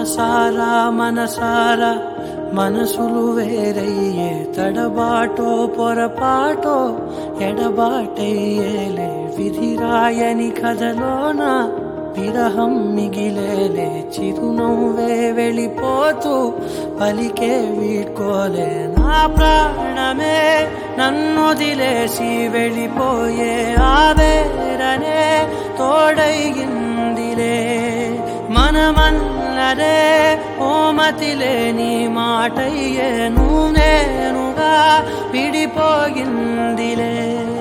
మనసారా మనసారా మనసులు వేరయ్యే తడబాటో పొరపాటో ఎడబాటయ్యేలే విధిరాయని కథలోన విరహం మిగిలేలే చిరునవ్వే వెళ్ళిపోతూ పలికే వీడ్కోలే నా ప్రాణమే నన్నొదిలేసి వెళ్ళిపోయే ఆవేరనే తోడైగిందిలే మనమన్నదే ఓమతిలే నీ మాటయ్యే నువ్వు నేనుగా విడిపోయిందిలే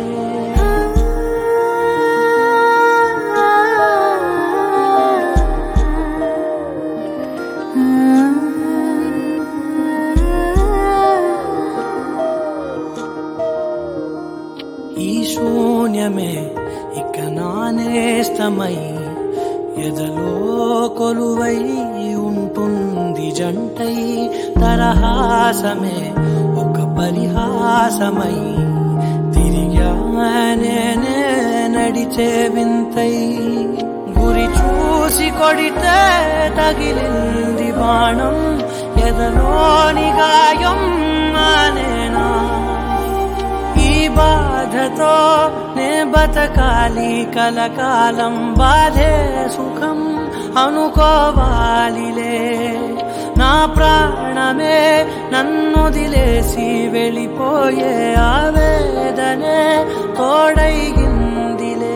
ఈ శూన్యమే ఇక నానేస్తమై ఎదలో కొలువై ఉంటుంది జంటై తరహాసమే ఒక పరిహాసమై తిరిగానే నడిచే వింతై గురి చూసి కొడితే తగిలింది బాణం ఎదలోని గాయం మానేనా ఈ బాధతో నే బతకాలి కలకాలం బాధే సుఖం అనుకోవాలిలే నా ప్రాణమే నన్నొదిలేసి వెళ్ళిపోయే ఆవేదనే తోడైగిందిలే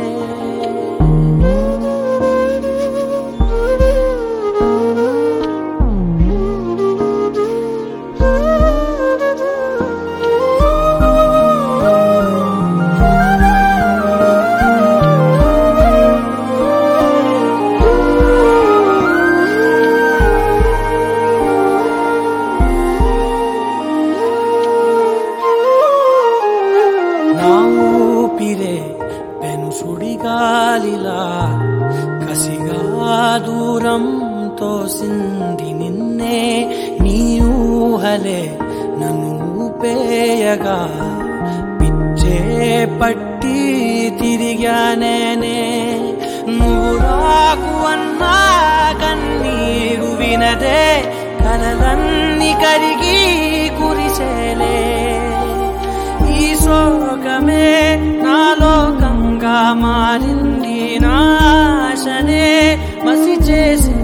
నా ఊపిరే పెను సుడిగాలిలా కసిగా దూరం తోసింది నిన్నే నీ ఊహలే నన్ను ఊపేయగా పిచ్చే పట్టి తిరిగానేనే నువ్వు రాకు అన్నా కన్నీరు వినదే కలలన్నీ కరిగి కురిసేలే ఈ శోకమే నా లోకంగా మారింది నాశనే మసి చేసి